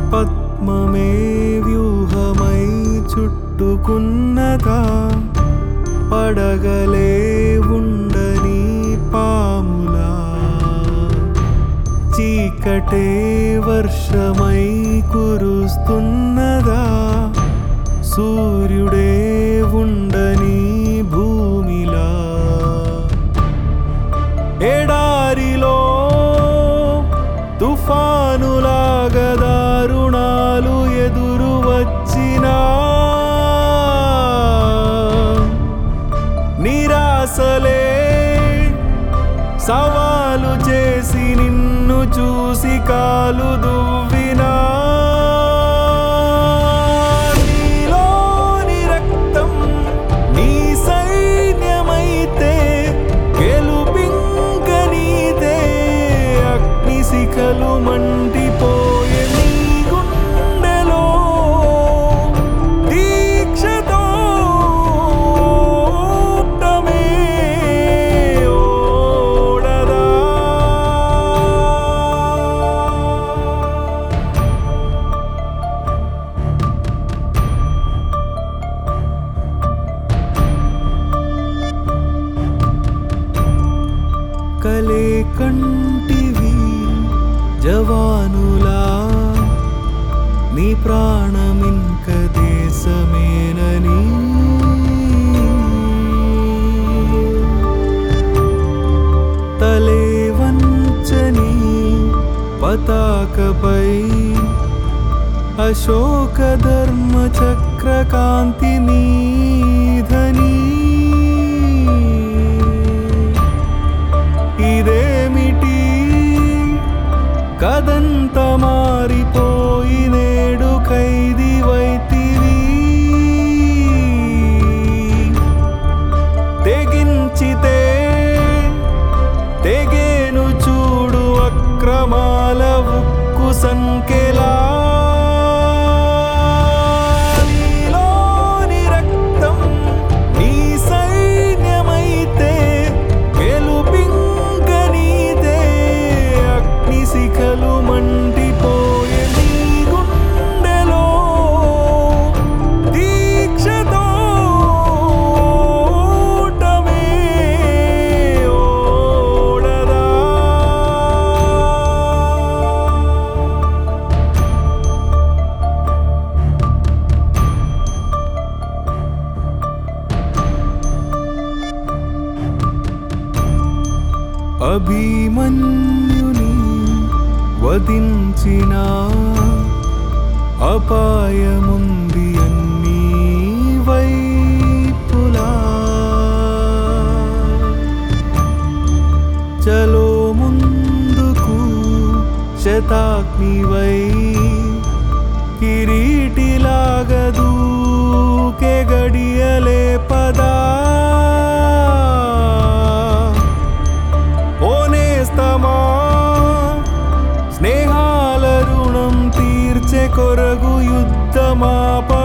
పద్మమే వ్యూహమై చుట్టుకున్నదా పడగలే ఉండని పాములా చీకటే వర్షమై కురుస్తున్నదా సూర్యుడే ఉండని భూమిలా ఎడారిలో తుఫానులాగా దారుణాలు ఎదురు వచ్చినా నిరాశలే సవాలు చేసి నిన్ను చూసి కాలు దువ్వినా నీలోని రక్తం నీ సైన్యమైతే గెలుపింక నీదే అగ్ని శిఖలు మండిపోయే నీ గుండెలో దీక్షతో ఓటమే ఓడదా కలే కంటివి జవానులా నీ ప్రాణమింక దేశమేనని తలే వంచని పతాకపై అశోక ధర్మ చక్రకాంతి నీధని ఇదేమిటి కదంత మారిపోయి నేడు ఖైదీ వైతివి తెగించితే తెగేను చూడు అక్రమాల ఉక్కు సంకెలా నీలోని రక్తం నీ సైన్యమైతే గెలుపింక నీదే అగ్ని శిఖలు మండిపోయే నీ గుండెలో దీక్షతో ఓటమే ఓడదా అభిమన్యుని వధించిన అపాయముంది అన్ని వైపులా చలో ముందుకు శతాగ్నివై కిరీటిలాగా దూకే గడియలే పదా ఓనేస్తమా స్నేహాల రుణం తీర్చే కొరగు యుద్ధమాప